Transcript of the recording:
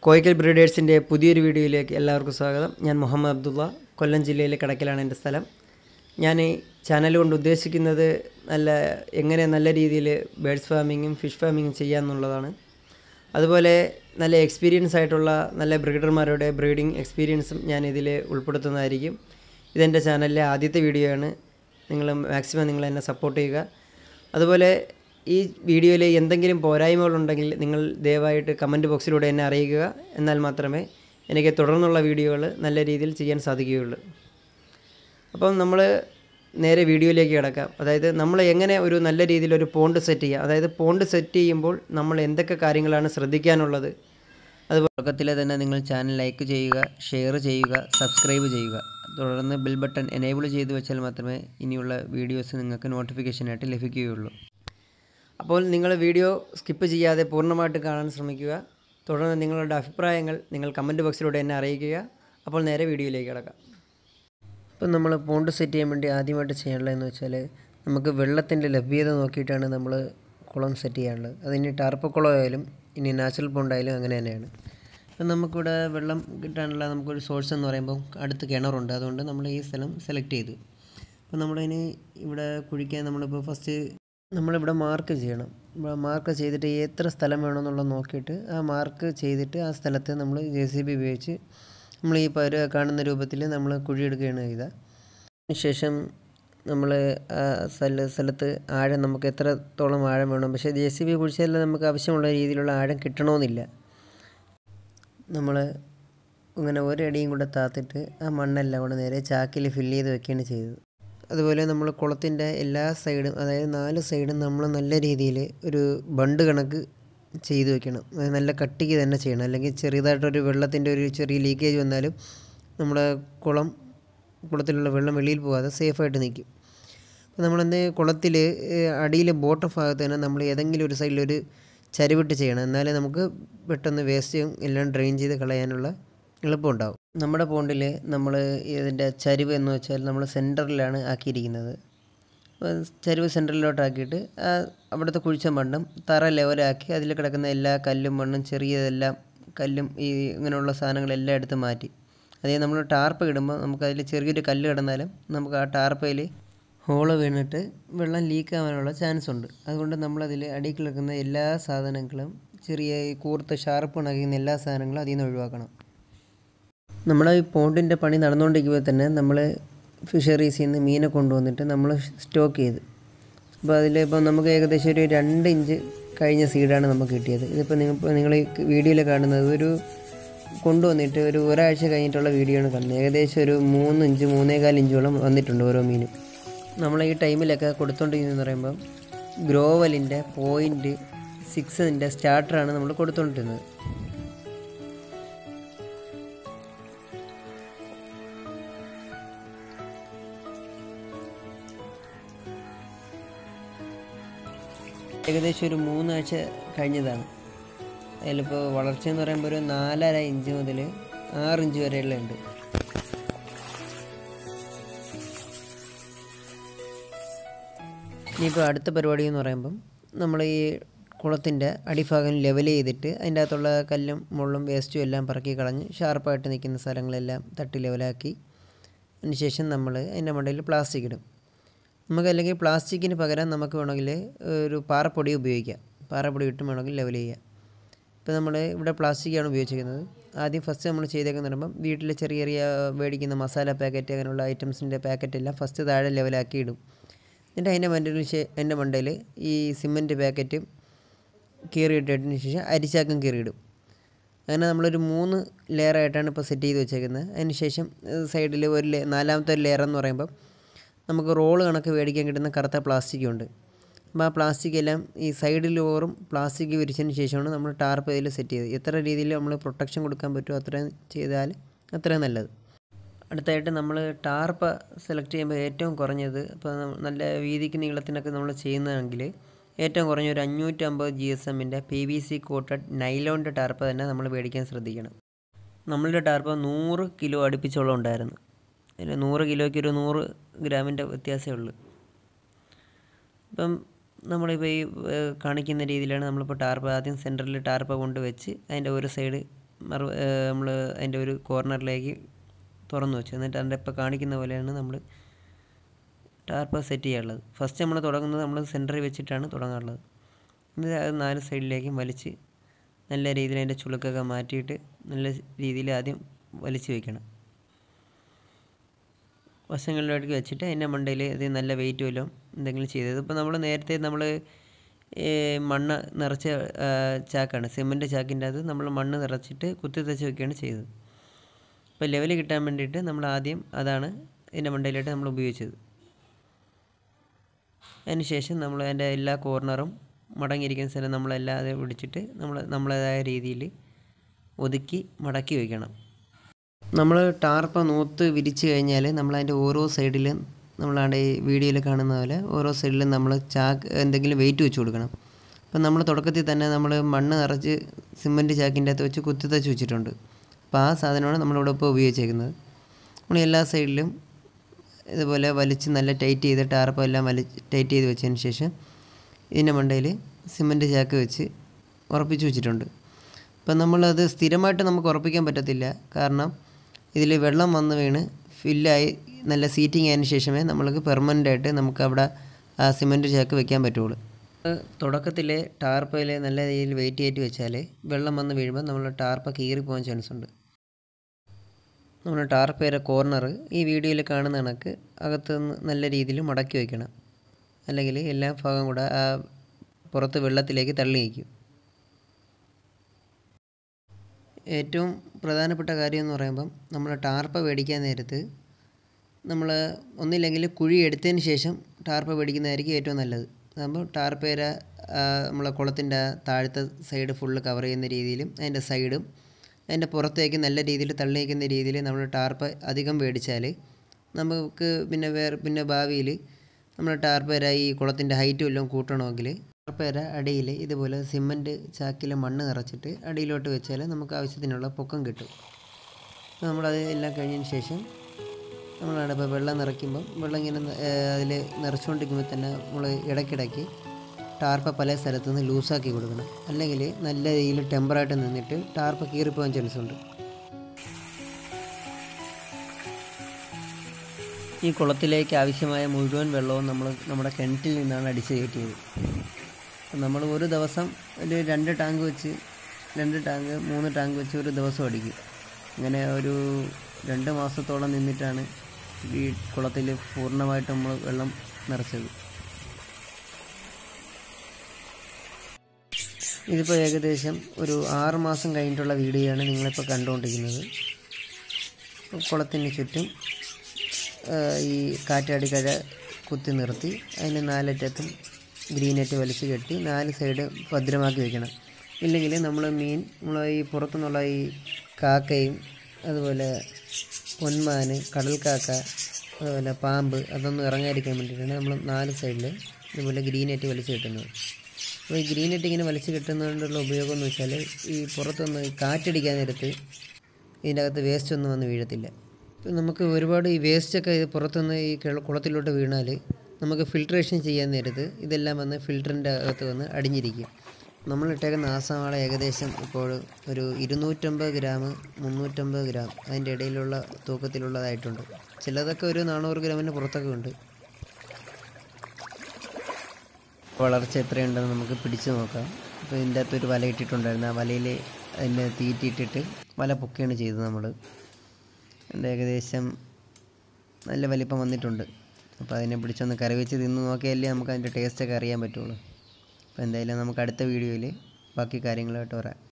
കോയിക്കൽ ബ്രീഡേഴ്സിൻ്റെ പുതിയൊരു വീഡിയോയിലേക്ക് എല്ലാവർക്കും സ്വാഗതം ഞാൻ മുഹമ്മദ് അബ്ദുള്ള കൊല്ലം ജില്ലയിലെ കടക്കലാണ് എൻ്റെ സ്ഥലം ഞാൻ ഈ ചാനൽ കൊണ്ട് ഉദ്ദേശിക്കുന്നത് നല്ല എങ്ങനെ നല്ല രീതിയിൽ ബേഡ്സ് ഫാമിങ്ങും ഫിഷ് ഫാമിങ്ങും ചെയ്യാമെന്നുള്ളതാണ് അതുപോലെ നല്ല എക്സ്പീരിയൻസ് ആയിട്ടുള്ള നല്ല ബ്രീഡർമാരുടെ ബ്രീഡിംഗ് എക്സ്പീരിയൻസും ഞാൻ ഇതിൽ ഉൾപ്പെടുത്തുന്നതായിരിക്കും ഇതെൻ്റെ ചാനലിലെ ആദ്യത്തെ വീഡിയോ ആണ് നിങ്ങൾ മാക്സിമം നിങ്ങൾ എന്നെ സപ്പോർട്ട് ചെയ്യുക അതുപോലെ ഈ വീഡിയോയിൽ എന്തെങ്കിലും പോരായ്മകളുണ്ടെങ്കിൽ നിങ്ങൾ ദയവായിട്ട് കമൻറ്റ് ബോക്സിലൂടെ എന്നെ അറിയിക്കുക എന്നാൽ മാത്രമേ എനിക്ക് തുടർന്നുള്ള വീഡിയോകൾ നല്ല രീതിയിൽ ചെയ്യാൻ സാധിക്കുകയുള്ളൂ അപ്പം നമ്മൾ നേരെ വീഡിയോയിലേക്ക് കിടക്കാം അതായത് നമ്മൾ എങ്ങനെ ഒരു നല്ല രീതിയിൽ ഒരു പോണ്ട് സെറ്റ് ചെയ്യുക അതായത് പോണ്ട് സെറ്റ് ചെയ്യുമ്പോൾ നമ്മൾ എന്തൊക്കെ കാര്യങ്ങളാണ് ശ്രദ്ധിക്കാനുള്ളത് അത് തുടക്കത്തിലെ തന്നെ നിങ്ങൾ ചാനൽ ലൈക്ക് ചെയ്യുക ഷെയർ ചെയ്യുക സബ്സ്ക്രൈബ് ചെയ്യുക തുടർന്ന് ബെൽ ബട്ടൺ എനേബിൾ ചെയ്ത് വെച്ചാൽ മാത്രമേ ഇനിയുള്ള വീഡിയോസ് നിങ്ങൾക്ക് നോട്ടിഫിക്കേഷനായിട്ട് ലഭിക്കുകയുള്ളൂ അപ്പോൾ നിങ്ങൾ വീഡിയോ സ്കിപ്പ് ചെയ്യാതെ പൂർണ്ണമായിട്ട് കാണാൻ ശ്രമിക്കുക തുടർന്ന് നിങ്ങളുടെ അഭിപ്രായങ്ങൾ നിങ്ങൾ കമൻറ്റ് ബോക്സിലൂടെ എന്നെ അറിയിക്കുക അപ്പോൾ നേരെ വീഡിയോയിലേക്ക് കിടക്കാം ഇപ്പം നമ്മൾ പോണ്ട് സെറ്റ് ചെയ്യാൻ വേണ്ടി ആദ്യമായിട്ട് ചെയ്യാനുള്ളതെന്ന് വെച്ചാൽ നമുക്ക് വെള്ളത്തിൻ്റെ ലഭ്യത നോക്കിയിട്ടാണ് നമ്മൾ കുളം സെറ്റ് ചെയ്യാനുള്ളത് അതിന് ടാർപ്പ് കുളം ആയാലും ഇനി നാച്ചുറൽ പോണ്ടായാലും അങ്ങനെ തന്നെയാണ് അപ്പം നമുക്കിവിടെ വെള്ളം കിട്ടാനുള്ള നമുക്കൊരു സോഴ്സ് എന്ന് പറയുമ്പോൾ അടുത്ത് കിണറുണ്ട് അതുകൊണ്ട് നമ്മൾ ഈ സ്ഥലം സെലക്ട് ചെയ്തു അപ്പോൾ നമ്മളതിന് ഇവിടെ കുഴിക്കാൻ നമ്മളിപ്പോൾ ഫസ്റ്റ് നമ്മളിവിടെ മാർക്ക് ചെയ്യണം മാർക്ക് ചെയ്തിട്ട് എത്ര സ്ഥലം വേണമെന്നുള്ളത് നോക്കിയിട്ട് ആ മാർക്ക് ചെയ്തിട്ട് ആ സ്ഥലത്ത് നമ്മൾ ജെ സി ബി ഉപയോഗിച്ച് നമ്മൾ ഈ പര കാണുന്ന രൂപത്തിൽ നമ്മൾ കുഴിയെടുക്കുകയാണ് ചെയ്തത് അതിനുശേഷം നമ്മൾ ആ സ്ഥല സ്ഥലത്ത് ആഴം നമുക്ക് എത്രത്തോളം ആഴം വേണം പക്ഷേ ജെ സി ബി കുഴിച്ചാൽ നമുക്ക് ആവശ്യമുള്ള രീതിയിലുള്ള ആഴം കിട്ടണമെന്നില്ല നമ്മൾ ഇങ്ങനെ ഒരടിയും കൂടെ താത്തിട്ട് ആ മണ്ണെല്ലാം കൂടെ നേരെ ചാക്കിൽ ഫില്ല് ചെയ്ത് വെക്കുകയാണ് ചെയ്തത് അതുപോലെ നമ്മൾ കുളത്തിൻ്റെ എല്ലാ സൈഡും അതായത് നാല് സൈഡും നമ്മൾ നല്ല രീതിയിൽ ഒരു ബണ്ട് കണക്ക് ചെയ്ത് വെക്കണം അത് നല്ല കട്ടിക്ക് തന്നെ ചെയ്യണം അല്ലെങ്കിൽ ചെറിയതായിട്ടൊരു വെള്ളത്തിൻ്റെ ഒരു ചെറിയ ലീക്കേജ് വന്നാലും നമ്മുടെ കുളം കുളത്തിലുള്ള വെള്ളം വെളിയിൽ പോകാതെ സേഫായിട്ട് നിൽക്കും അപ്പോൾ നമ്മളെന്ത് കുളത്തിൽ അടിയിൽ ബോട്ടം ഭാഗത്ത് തന്നെ നമ്മൾ ഏതെങ്കിലും ഒരു സൈഡിലൊരു ചരിവിട്ട് ചെയ്യണം എന്നാലേ നമുക്ക് പെട്ടെന്ന് വേസ്റ്റും എല്ലാം ഡ്രെയിൻ ചെയ്ത് കളയാനുള്ള എളുപ്പമുണ്ടാവും നമ്മുടെ പോണ്ടിൽ നമ്മൾ ഇതിൻ്റെ ചരിവ് എന്ന് വെച്ചാൽ നമ്മൾ സെൻറ്ററിലാണ് ആക്കിയിരിക്കുന്നത് അപ്പോൾ ചരിവ് സെൻറ്ററിലോട്ടാക്കിയിട്ട് ആ അവിടുത്തെ കുഴിച്ച മണ്ണും തറ ലെവലാക്കി അതിൽ കിടക്കുന്ന എല്ലാ കല്ലും മണ്ണും ചെറിയതെല്ലാം കല്ലും ഈ ഇങ്ങനെയുള്ള സാധനങ്ങളെല്ലാം എടുത്ത് മാറ്റി അതേ നമ്മൾ ടാർപ്പ് ഇടുമ്പോൾ നമുക്കതിൽ ചെറിയൊരു കല്ല് കിടന്നാലും നമുക്ക് ആ ടാർപ്പയിൽ ഹോള് വീണിട്ട് വെള്ളം ലീക്ക് ആവാനുള്ള ചാൻസ് ഉണ്ട് അതുകൊണ്ട് നമ്മളതിൽ അടിയിൽ കിടക്കുന്ന എല്ലാ സാധനങ്ങളും ചെറിയ ഈ കൂർത്ത ഷാർപ്പ് ഉണക്കുന്ന എല്ലാ സാധനങ്ങളും അതിൽ നിന്ന് ഒഴിവാക്കണം നമ്മൾ ഈ പോണ്ടിൻ്റെ പണി നടന്നുകൊണ്ടിരിക്കുമ്പോൾ തന്നെ നമ്മൾ ഫിഷറീസിൽ നിന്ന് മീനെ കൊണ്ടുവന്നിട്ട് നമ്മൾ സ്റ്റോക്ക് ചെയ്ത് അപ്പോൾ അതിലിപ്പോൾ നമുക്ക് ഏകദേശം ഒരു രണ്ട് ഇഞ്ച് കഴിഞ്ഞ സീഡാണ് നമുക്ക് കിട്ടിയത് ഇതിപ്പോൾ നിങ്ങൾ നിങ്ങൾ ഈ വീഡിയോയിൽ കാണുന്നത് ഒരു കൊണ്ടുവന്നിട്ട് ഒരു ഒരാഴ്ച കഴിഞ്ഞിട്ടുള്ള വീഡിയോ ആണ് കാണുന്നത് ഏകദേശം ഒരു മൂന്ന് ഇഞ്ച് മൂന്നേകാൽ ഇഞ്ചോളം വന്നിട്ടുണ്ട് ഓരോ മീനും നമ്മൾ ഈ ടൈമിലൊക്കെ കൊടുത്തോണ്ടിരിക്കുന്നതെന്ന് പറയുമ്പോൾ ഗ്രോവലിൻ്റെ പോയിൻറ്റ് സിക്സിൻ്റെ സ്റ്റാർട്ടറാണ് നമ്മൾ കൊടുത്തുകൊണ്ടിരുന്നത് ഏകദേശം ഒരു മൂന്നാഴ്ച കഴിഞ്ഞതാണ് അതിലിപ്പോൾ വളർച്ച എന്ന് പറയുമ്പോൾ ഒരു നാലര ഇഞ്ച് മുതൽ ആറ് ഇഞ്ച് വരെയുള്ള ഉണ്ട് ഇനിയിപ്പോൾ അടുത്ത പരിപാടി എന്ന് പറയുമ്പം നമ്മൾ ഈ കുളത്തിൻ്റെ അടിഭാഗം ലെവൽ ചെയ്തിട്ട് അതിൻ്റെ അകത്തുള്ള കല്ലും മുള്ളും വേസ്റ്റും എല്ലാം പറക്കി കളഞ്ഞ് ഷാർപ്പായിട്ട് നിൽക്കുന്ന സ്ഥലങ്ങളെല്ലാം തട്ടി ലെവലാക്കി അതിനുശേഷം നമ്മൾ അതിൻ്റെ മണ്ടയിൽ പ്ലാസ്റ്റിക് ഇടും നമുക്ക് അല്ലെങ്കിൽ പ്ലാസ്റ്റിക്കിന് പകരം നമുക്ക് വേണമെങ്കിൽ ഒരു പാറപ്പൊടി ഉപയോഗിക്കാം പാറപ്പൊടി ഇട്ടും വേണമെങ്കിൽ ലെവൽ ചെയ്യാം ഇപ്പോൾ നമ്മൾ ഇവിടെ പ്ലാസ്റ്റിക്കാണ് ഉപയോഗിച്ചിരിക്കുന്നത് ആദ്യം ഫസ്റ്റ് നമ്മൾ ചെയ്തേക്കെന്ന് പറയുമ്പം വീട്ടിൽ ചെറിയ ചെറിയ മേടിക്കുന്ന മസാല പാക്കറ്റ് അങ്ങനെയുള്ള ഐറ്റംസിൻ്റെ പാക്കറ്റ് എല്ലാം ഫസ്റ്റ് താഴെ ലെവലാക്കി ഇടും എന്നിട്ട് അതിൻ്റെ മണ്ടയിൽ അതിൻ്റെ മണ്ടയിൽ ഈ സിമൻറ്റ് പാക്കറ്റും കീറിയിട്ടതിന് ശേഷം അരിച്ചാക്കും കീറിയിടും അങ്ങനെ നമ്മളൊരു മൂന്ന് ലെയറായിട്ടാണ് ഇപ്പോൾ സെറ്റ് ചെയ്ത് വെച്ചേക്കുന്നത് അതിന് ശേഷം സൈഡിൽ ഒരു ലേ നാലാമത്തെ ഒരു ലെയർ എന്ന് പറയുമ്പം നമുക്ക് റോള് കണക്ക് മേടിക്കാൻ കിട്ടുന്ന കറുത്ത പ്ലാസ്റ്റിക് ഉണ്ട് അപ്പോൾ ആ പ്ലാസ്റ്റിക് എല്ലാം ഈ സൈഡിലോറും പ്ലാസ്റ്റിക് വിരിച്ചതിന് ശേഷമാണ് നമ്മൾ ടാർപ്പ് ഇതിൽ സെറ്റ് ചെയ്തത് എത്ര രീതിയിൽ നമ്മൾ പ്രൊട്ടക്ഷൻ കൊടുക്കാൻ പറ്റുമോ അത്രയും ചെയ്താൽ അത്രയും നല്ലത് അടുത്തായിട്ട് നമ്മൾ ടാർപ്പ് സെലക്ട് ചെയ്യുമ്പോൾ ഏറ്റവും കുറഞ്ഞത് ഇപ്പോൾ നല്ല വീതിക്ക് നീളത്തിനൊക്കെ നമ്മൾ ചെയ്യുന്നതെങ്കിൽ ഏറ്റവും കുറഞ്ഞ ഒരു അഞ്ഞൂറ്റമ്പത് ജി എസ് എമ്മിൻ്റെ പി വി സി കോട്ടഡ് നൈലോണിൻ്റെ ടാർപ്പ് തന്നെ നമ്മൾ മേടിക്കാൻ ശ്രദ്ധിക്കണം നമ്മളുടെ ടാർപ്പ് നൂറ് കിലോ അടുപ്പിച്ചോളം ഉണ്ടായിരുന്നു അതിൽ നൂറ് കിലോയ്ക്ക് ഒരു നൂറ് ഗ്രാമിൻ്റെ വ്യത്യാസമേ ഉള്ളൂ ഇപ്പം നമ്മളിപ്പോൾ ഈ ഏഹ്, കാണിക്കുന്ന രീതിയിലാണ് നമ്മളിപ്പോൾ ടാർപ്പ് ആദ്യം സെൻറ്ററിൽ ടാർപ്പ് കൊണ്ട് വെച്ച് അതിൻ്റെ ഒരു സൈഡ് മറു നമ്മൾ അതിൻ്റെ ഒരു കോർണറിലേക്ക് തുറന്നു വെച്ചു എന്നിട്ട് അതിൻ്റെ ഇപ്പോൾ കാണിക്കുന്ന പോലെയാണ് നമ്മൾ ടാർപ്പ സെറ്റ് ചെയ്യാനുള്ളത് ഫസ്റ്റ് നമ്മൾ തുടങ്ങുന്നത് നമ്മൾ സെൻറ്ററിൽ വെച്ചിട്ടാണ് തുടങ്ങാനുള്ളത് എന്നിട്ട് അത് നാല് സൈഡിലേക്കും വലിച്ച് നല്ല രീതിയിൽ അതിൻ്റെ ചുളുക്കൊക്കെ മാറ്റിയിട്ട് നല്ല രീതിയിൽ ആദ്യം വലിച്ച് വെക്കണം വശങ്ങളിലേക്ക് വെച്ചിട്ട് അതിൻ്റെ മണ്ടയിൽ ഇത് നല്ല വെയിറ്റ് വല്ലതും എന്തെങ്കിലും ചെയ്തത് ഇപ്പോൾ നമ്മൾ നേരത്തെ നമ്മൾ മണ്ണ് നിറച്ച ആ, ചാക്കാണ് സിമൻറ്റ് ചാക്കിൻ്റെ അത് നമ്മൾ മണ്ണ് നിറച്ചിട്ട് കുത്തി തച്ച് വെക്കുകയാണ് ചെയ്തത് അപ്പോൾ ലെവൽ കിട്ടാൻ വേണ്ടിയിട്ട് നമ്മൾ ആദ്യം അതാണ് ഇതിൻ്റെ മണ്ടയിലായിട്ട് നമ്മൾ ഉപയോഗിച്ചത് അതിനുശേഷം നമ്മൾ അതിൻ്റെ എല്ലാ കോർണറും മടങ്ങിയിരിക്കുന്ന സ്ഥലം നമ്മളല്ലാതെ പിടിച്ചിട്ട് നമ്മൾ നമ്മളേതായ രീതിയിൽ ഒതുക്കി മടക്കി വയ്ക്കണം നമ്മൾ ടാർപ്പ നൂത്ത് വിരിച്ച് കഴിഞ്ഞാൽ നമ്മൾ അതിൻ്റെ ഓരോ സൈഡിലും നമ്മളാണ്ട് ഈ വീഡിയോയിൽ കാണുന്ന പോലെ ഓരോ സൈഡിലും നമ്മൾ ചാക്ക് എന്തെങ്കിലും വെയിറ്റ് വെച്ച് കൊടുക്കണം അപ്പം നമ്മൾ തുടക്കത്തിൽ തന്നെ നമ്മൾ മണ്ണ് നിറച്ച് സിമൻറ്റ് ചാക്കിൻ്റെ അകത്ത് വെച്ച് കുത്തി തച്ച് വെച്ചിട്ടുണ്ട് അപ്പോൾ ആ സാധനമാണ് നമ്മളിവിടെ ഇപ്പോൾ ഉപയോഗിച്ചേക്കുന്നത് നമ്മൾ എല്ലാ സൈഡിലും ഇതുപോലെ വലിച്ച് നല്ല ടൈറ്റ് ചെയ്ത് ടാർപ്പം എല്ലാം വലി ടൈറ്റ് ചെയ്ത് വെച്ചതിന് ശേഷം ഇതിൻ്റെ മണ്ടയിൽ സിമൻറ്റ് ചാക്ക് വെച്ച് ഉറപ്പിച്ച് വെച്ചിട്ടുണ്ട് അപ്പം നമ്മളത് സ്ഥിരമായിട്ട് നമുക്ക് ഉറപ്പിക്കാൻ പറ്റത്തില്ല കാരണം ഇതിൽ വെള്ളം വന്ന് വീണ് ഫില്ലായി നല്ല സീറ്റിംഗ് ആയതിനു ശേഷമേ നമ്മൾക്ക് പെർമനൻ്റ് ആയിട്ട് നമുക്ക് അവിടെ ആ സിമൻറ്റ് ചാക്ക് വെക്കാൻ പറ്റുള്ളൂ തുടക്കത്തിൽ ടാർപ്പയിൽ നല്ല രീതിയിൽ വെയിറ്റ് കയറ്റി വെച്ചാൽ വെള്ളം വന്ന് വീഴുമ്പോൾ നമ്മൾ ടാർപ്പ കീറി പോകാൻ ചാൻസ് ഉണ്ട് നമ്മൾ ടാർപ്പയുടെ കോർണർ ഈ വീഡിയോയിൽ കാണുന്ന കണക്ക് അകത്ത് നിന്ന് നല്ല രീതിയിൽ മടക്കി വയ്ക്കണം അല്ലെങ്കിൽ എല്ലാ ഭാഗം കൂടെ ആ പുറത്ത് വെള്ളത്തിലേക്ക് തള്ളി നിൽക്കും ഏറ്റവും പ്രധാനപ്പെട്ട കാര്യം എന്ന് പറയുമ്പം നമ്മൾ ടാർപ്പ മേടിക്കാൻ നേരത്ത് നമ്മൾ ഒന്നില്ലെങ്കിൽ കുഴി എടുത്തതിന് ശേഷം ടാർപ്പ മേടിക്കുന്നതായിരിക്കും ഏറ്റവും നല്ലത് അതാകുമ്പോൾ ടാർപ്പേര നമ്മളെ കുളത്തിൻ്റെ താഴത്തെ സൈഡ് ഫുള്ള് കവർ ചെയ്യുന്ന രീതിയിലും അതിൻ്റെ സൈഡും അതിൻ്റെ പുറത്തേക്ക് നല്ല രീതിയിൽ തള്ളി നിൽക്കുന്ന രീതിയിൽ നമ്മൾ ടാർപ്പ അധികം മേടിച്ചാൽ നമുക്ക് പിന്നെ വേറെ പിന്നെ ഭാവിയിൽ നമ്മൾ ടാർപ്പേര ഈ കുളത്തിൻ്റെ ഹൈറ്റ് വല്ലതും കൂട്ടണമെങ്കിൽ ടാർപ്പേര അടിയിൽ ഇതുപോലെ സിമൻറ്റ് ചാക്കിൽ മണ്ണ് നിറച്ചിട്ട് അടിയിലോട്ട് വെച്ചാൽ നമുക്ക് ആവശ്യത്തിനുള്ള പൊക്കം കിട്ടും അപ്പോൾ നമ്മളത് എല്ലാം കഴിഞ്ഞതിന് ശേഷം നമ്മളാണ് ഇപ്പോൾ വെള്ളം നിറയ്ക്കുമ്പം വെള്ളം ഇങ്ങനെ അതിൽ നിറച്ചുകൊണ്ടിരിക്കുമ്പോൾ തന്നെ നമ്മൾ ഇടയ്ക്കിടയ്ക്ക് ടാർപ്പ പല സ്ഥലത്തു നിന്ന് ലൂസാക്കി കൊടുക്കണം അല്ലെങ്കിൽ നല്ല രീതിയിൽ ടെമ്പറായിട്ട് നിന്നിട്ട് ടാർപ്പ കീറിപ്പോകാൻ ചാൻസ് ഉണ്ട് ഈ കുളത്തിലേക്ക് ആവശ്യമായ മുഴുവൻ വെള്ളവും നമ്മൾ നമ്മുടെ കിണറ്റിൽ നിന്നാണ് അടിച്ചു കയറ്റിയത് അപ്പം നമ്മൾ ഒരു ദിവസം ഒരു രണ്ട് ടാങ്ക് വെച്ച് രണ്ട് ടാങ്ക് മൂന്ന് ടാങ്ക് വെച്ച് ഒരു ദിവസം അടിക്കും അങ്ങനെ ഒരു രണ്ട് മാസത്തോളം നിന്നിട്ടാണ് ഈ കുളത്തിൽ പൂർണ്ണമായിട്ട് നമ്മൾ വെള്ളം നിറച്ചത് ഇതിപ്പോൾ ഏകദേശം ഒരു ആറ് മാസം കഴിഞ്ഞിട്ടുള്ള വീഡിയോയാണ് നിങ്ങളിപ്പോൾ കണ്ടുകൊണ്ടിരിക്കുന്നത് കുളത്തിന് ചുറ്റും ആ, ഈ കാറ്റാടിക്കഴ കുത്തി നിർത്തി അതിന് നാലറ്റത്തും ഗ്രീനെറ്റ് വലിച്ചു കെട്ടി നാല് സൈഡ് ഭദ്രമാക്കി വെക്കണം ഇല്ലെങ്കിൽ നമ്മൾ മീൻ നമ്മൾ ഈ പുറത്തുനിന്നുള്ള ഈ കാക്കയും അതുപോലെ പൊന്മാന് കടൽക്കാക്ക അതുപോലെ പാമ്പ് അതൊന്നും ഇറങ്ങാതിരിക്കാൻ വേണ്ടിയിട്ടാണ് നമ്മൾ നാല് സൈഡിൽ ഇതുപോലെ ഗ്രീനെറ്റ് വലിച്ചു കെട്ടുന്നത് അപ്പോൾ ഈ ഗ്രീനെറ്റ് ഇങ്ങനെ വലിച്ചു കെട്ടുന്നതുകൊണ്ടുള്ള ഉപയോഗം എന്ന് വെച്ചാൽ ഈ പുറത്തൊന്ന് കാറ്റടിക്കാൻ നേരത്ത് ഇതിൻ്റെ അകത്ത് വേസ്റ്റ് ഒന്നും വന്ന് വീഴത്തില്ല ഇപ്പം നമുക്ക് ഒരുപാട് ഈ വേസ്റ്റൊക്കെ ഇത് പുറത്തുനിന്ന് ഈ കിള- കുളത്തിലോട്ട് വീണാൽ നമുക്ക് ഫിൽട്രേഷൻ ചെയ്യാൻ നേരത്ത് ഇതെല്ലാം വന്ന് ഫിൽറ്ററിൻ്റെ അകത്ത് വന്ന് അടിഞ്ഞിരിക്കും നമ്മൾ ഇട്ടേക്കുന്ന ആസാവാള ഏകദേശം ഇപ്പോൾ ഒരു ഇരുന്നൂറ്റമ്പത് ഗ്രാം മുന്നൂറ്റമ്പത് ഗ്രാം അതിൻ്റെ ഇടയിലുള്ള തൂക്കത്തിലുള്ളതായിട്ടുണ്ട് ചിലതൊക്കെ ഒരു നാനൂറ് ഗ്രാമിന് പുറത്തൊക്കെ ഉണ്ട് വളർച്ച എത്രയുണ്ടെന്ന് നമുക്ക് പിടിച്ചു നോക്കാം അപ്പോൾ ഇതിൻ്റെ അകത്ത് ഒരു വല ഇട്ടിട്ടുണ്ടായിരുന്നു ആ വലയിൽ അതിൻ്റെ തീറ്റിയിട്ടിട്ട് വല പൊക്കുകയാണ് ചെയ്തത് നമ്മൾ അതിൻ്റെ ഏകദേശം നല്ല വലിപ്പം വന്നിട്ടുണ്ട് അപ്പോൾ അതിനെ പിടിച്ചൊന്ന് കറി വെച്ച് തിന്ന് നോക്കിയാലേ നമുക്ക് അതിൻ്റെ ടേസ്റ്റൊക്കെ അറിയാൻ പറ്റുള്ളൂ അപ്പോൾ എന്തായാലും നമുക്ക് അടുത്ത വീഡിയോയിൽ ബാക്കി കാര്യങ്ങളായിട്ട് വരാം